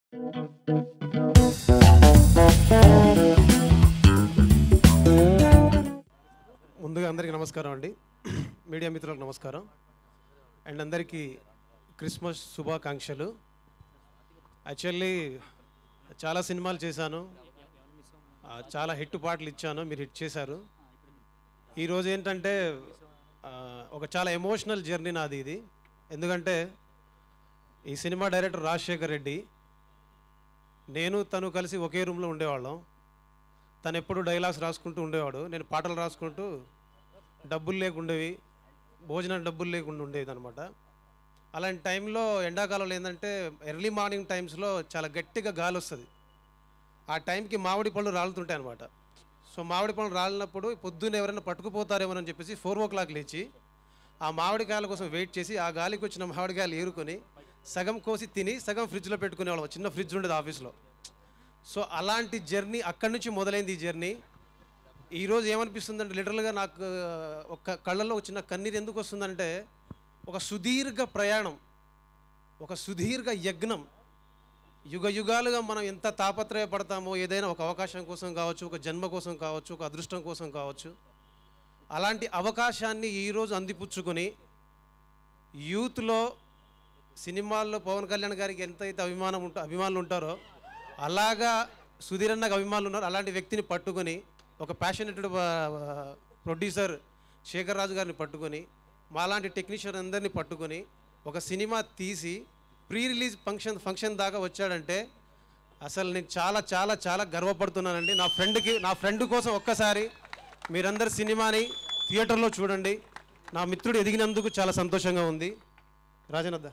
ముందుగా అందరికీ నమస్కారం అండి మీడియా మిత్రులకు నమస్కారం అండ్ అందరికీ క్రిస్మస్ శుభాకాంక్షలు యాక్చువల్లీ చాలా సినిమాలు చేశాను ఆ, చాలా హిట్ పాటలు ఇచ్చాను మీరు హిట్ చేశారు ఈరోజు ఏంటంటే ఆ, ఒక చాలా ఎమోషనల్ జర్నీ నాది ఇది ఎందుకంటే ఈ సినిమా డైరెక్టర్ రాజశేఖర్ రెడ్డి నేను తను కలిసి ఒకే రూమ్లో ఉండేవాళ్ళం తను ఎప్పుడు డైలాగ్స్ రాసుకుంటూ ఉండేవాడు నేను పాటలు రాసుకుంటూ డబ్బులు లేకుండేవి భోజనం డబ్బులు లేకుండా ఉండేది అనమాట అలాంటి టైంలో ఎండాకాలంలో ఏంటంటే ఎర్లీ మార్నింగ్ టైమ్స్లో చాలా గట్టిగా గాలి వస్తుంది ఆ టైంకి మామిడి పళ్ళు రాలుతుంటాయి అనమాట సో మామిడి పళ్ళు రాలినప్పుడు పొద్దున్న ఎవరైనా పట్టుకుపోతారేమోనని చెప్పేసి ఫోర్ ఓ క్లాక్ లేచి ఆ మామిడికాయల కోసం వెయిట్ చేసి ఆ గాలికి వచ్చిన మామిడికాయలు ఏరుకొని సగం కోసి తిని సగం ఫ్రిడ్జ్లో పెట్టుకునేవాళ్ళం చిన్న ఫ్రిడ్జ్ ఉండేది ఆఫీస్లో సో అలాంటి జర్నీ అక్కడి నుంచి మొదలైంది ఈ జర్నీ ఈరోజు ఏమనిపిస్తుందంటే లిటరల్గా నాకు ఆ, ఒక కళ్ళల్లో ఒక చిన్న కన్నీరు ఎందుకు వస్తుందంటే ఒక సుదీర్ఘ ప్రయాణం ఒక సుదీర్ఘ యజ్ఞం యుగ యుగాలుగా మనం ఎంత తాపత్రయపడతామో ఏదైనా ఒక అవకాశం కోసం కావచ్చు ఒక జన్మ కోసం కావచ్చు ఒక అదృష్టం కోసం కావచ్చు అలాంటి అవకాశాన్ని ఈరోజు అందిపుచ్చుకొని యూత్లో సినిమాల్లో పవన్ కళ్యాణ్ గారికి ఎంతైతే అభిమానం ఉంటా అభిమానులు ఉంటారో అలాగా సుధీర్ అన్నకు అభిమానులు ఉన్నారు అలాంటి వ్యక్తిని పట్టుకొని ఒక ప్యాషనెటెడ్ ప్రొడ్యూసర్ శేఖర్ రాజు గారిని పట్టుకొని మాలాంటి టెక్నీషియన్ అందరినీ పట్టుకొని ఒక సినిమా తీసి ప్రీ రిలీజ్ ఫంక్షన్ ఫంక్షన్ దాకా వచ్చాడంటే అసలు నేను చాలా చాలా చాలా గర్వపడుతున్నానండి నా ఫ్రెండ్కి నా ఫ్రెండ్ కోసం ఒక్కసారి మీరందరు సినిమాని థియేటర్లో చూడండి నా మిత్రుడు ఎదిగినందుకు చాలా సంతోషంగా ఉంది రాజనద్దా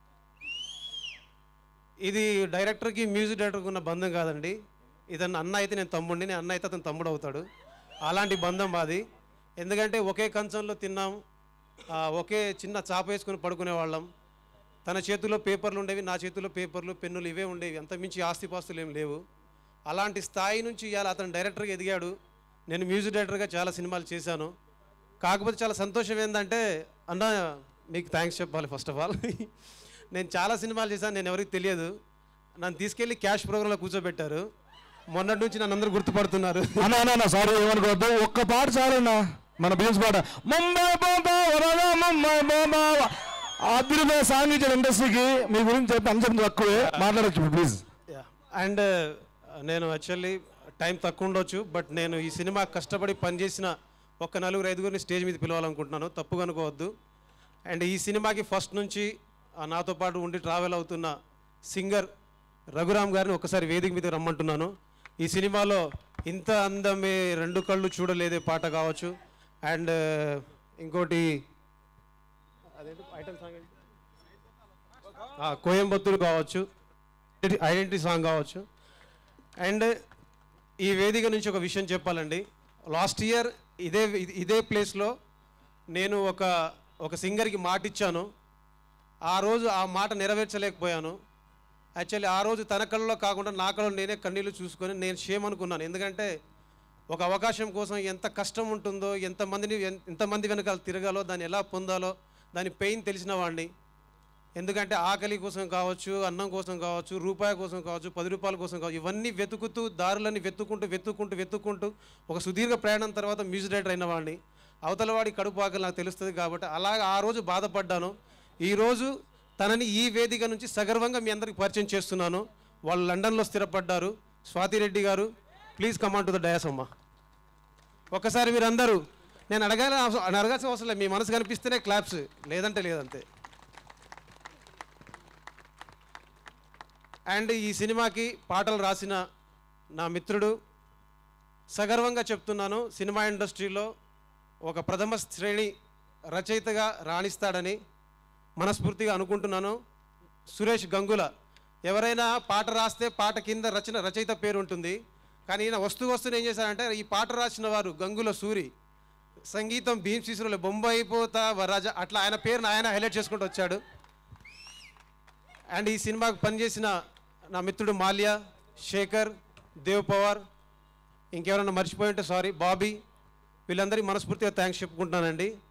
ఇది డైరెక్టర్కి మ్యూజిక్ డైరెక్టర్కి ఉన్న బంధం కాదండి ఇతను అన్న అయితే నేను తమ్ముడిని నేను అన్న అయితే అతను తమ్ముడు అవుతాడు అలాంటి బంధం మాది ఎందుకంటే ఒకే కంచంలో తిన్నాం ఆ, ఒకే చిన్న చాప వేసుకొని పడుకునే వాళ్ళం తన చేతిలో పేపర్లు ఉండేవి నా చేతిలో పేపర్లు పెన్నులు ఇవే ఉండేవి అంత మించి ఆస్తిపాస్తులు ఏం లేవు అలాంటి స్థాయి నుంచి ఇవాళ అతను డైరెక్టర్గా ఎదిగాడు నేను మ్యూజిక్ డైరెక్టర్గా చాలా సినిమాలు చేశాను కాకపోతే చాలా సంతోషం ఏంటంటే అన్న మీకు థ్యాంక్స్ చెప్పాలి ఫస్ట్ ఆఫ్ ఆల్ నేను చాలా సినిమాలు చేశాను నేను ఎవరికి తెలియదు నన్ను తీసుకెళ్ళి క్యాష్ ప్రోగ్రాంలో కూర్చోబెట్టారు మొన్నటి నుంచి నన్ను అందరూ గుర్తుపడుతున్నారు అన్న అన్న అన్న సారీ ఏమనుకోవద్దు ఒక్క పాట చాలన్నా మన బీన్స్ పాట ముంబై బాబా వరద ముంబై బాబా అద్భుతమైన సాంగ్ ఇచ్చిన ఇండస్ట్రీకి మీ గురించి చెప్పి అని చెప్పి తక్కువే మాట్లాడచ్చు ప్లీజ్ అండ్ నేను యాక్చువల్లీ టైం తక్కువ ఉండొచ్చు బట్ నేను ఈ సినిమా కష్టపడి పనిచేసిన ఒక నలుగురు ఐదుగురిని స్టేజ్ మీద పిలవాలనుకుంటున్నాను తప్పుగా అనుకోవద్దు అండ్ ఈ సినిమాకి ఫస్ట్ నుంచి ఆ, నాతో పాటు ఉండి ట్రావెల్ అవుతున్న సింగర్ రఘురామ్ గారిని ఒకసారి వేదిక మీద రమ్మంటున్నాను ఈ సినిమాలో ఇంత అందమే రెండు కళ్ళు చూడలేదే పాట కావచ్చు అండ్ ఇంకోటి అదేంటి ఐటమ్ సాంగ్ ఏంటి? ఆ, కోయంబత్తూరు కావచ్చు ఐడెంటిటీ సాంగ్ కావచ్చు అండ్ ఈ వేదిక నుంచి ఒక విషయం చెప్పాలండి లాస్ట్ ఇయర్ ఇదే ఇదే ప్లేస్లో నేను ఒక ఒక సింగర్కి మాట ఇచ్చాను ఆ రోజు ఆ మాట నెరవేర్చలేకపోయాను యాక్చువల్లీ ఆ రోజు తన కళ్ళలో కాకుండా నా కళ్ళలో నేనే కన్నీళ్ళు చూసుకొని నేను షేమ్ అనుకున్నాను ఎందుకంటే ఒక అవకాశం కోసం ఎంత కష్టం ఉంటుందో ఎంతమందిని ఎన్- ఎంతమంది వెనకాల తిరగాలో దాన్ని ఎలా పొందాలో దాని పెయిన్ తెలిసిన వాడిని ఎందుకంటే ఆకలి కోసం కావచ్చు అన్నం కోసం కావచ్చు రూపాయి కోసం కావచ్చు పది రూపాయల కోసం కావచ్చు ఇవన్నీ వెతుకుతూ దారులన్నీ వెతుక్కుంటూ వెతుక్కుంటూ వెతుక్కుంటూ ఒక సుదీర్ఘ ప్రయాణం తర్వాత మ్యూజిక్ డైరెక్టర్ అయిన వాడిని అవతల వాడి కడుపు ఆకలి నాకు తెలుస్తుంది కాబట్టి అలాగ ఆ రోజు బాధపడ్డాను ఈరోజు తనని ఈ వేదిక నుంచి సగర్వంగా మీ అందరికి పరిచయం చేస్తున్నాను వాళ్ళు లండన్లో స్థిరపడ్డారు స్వాతిరెడ్డి గారు please come on to the dais అమ్మ ఒక్కసారి మీరు అందరూ నేను అడగాలి అడగాల్సిన అవసరం లేదు మీ మనసు కనిపిస్తేనే క్లాప్స్ లేదంటే లేదంతే అండ్ ఈ సినిమాకి పాటలు రాసిన నా మిత్రుడు సగర్వంగా చెప్తున్నాను సినిమా ఇండస్ట్రీలో ఒక ప్రథమ శ్రేణి రచయితగా రాణిస్తాడని మనస్ఫూర్తిగా అనుకుంటున్నాను సురేష్ గంగుల ఎవరైనా పాట రాస్తే పాట కింద రచన రచయిత పేరు ఉంటుంది కానీ ఈయన వస్తూ వస్తూ ఏం చేశారంటే ఈ పాట రాసిన వారు గంగుల సూరి సంగీతం భీమ్ శిశురులు బొంబాయి అయిపోతా వరాజ అట్లా ఆయన పేరుని ఆయన హైలైట్ చేసుకుంటూ వచ్చాడు అండ్ ఈ సినిమాకు పనిచేసిన నా మిత్రుడు మాల్యా శేఖర్ దేవ్ పవార్ ఇంకెవరైనా మర్చిపోయి ఉంటే సారీ బాబీ వీళ్ళందరికీ మనస్ఫూర్తిగా థ్యాంక్స్ చెప్పుకుంటున్నానండి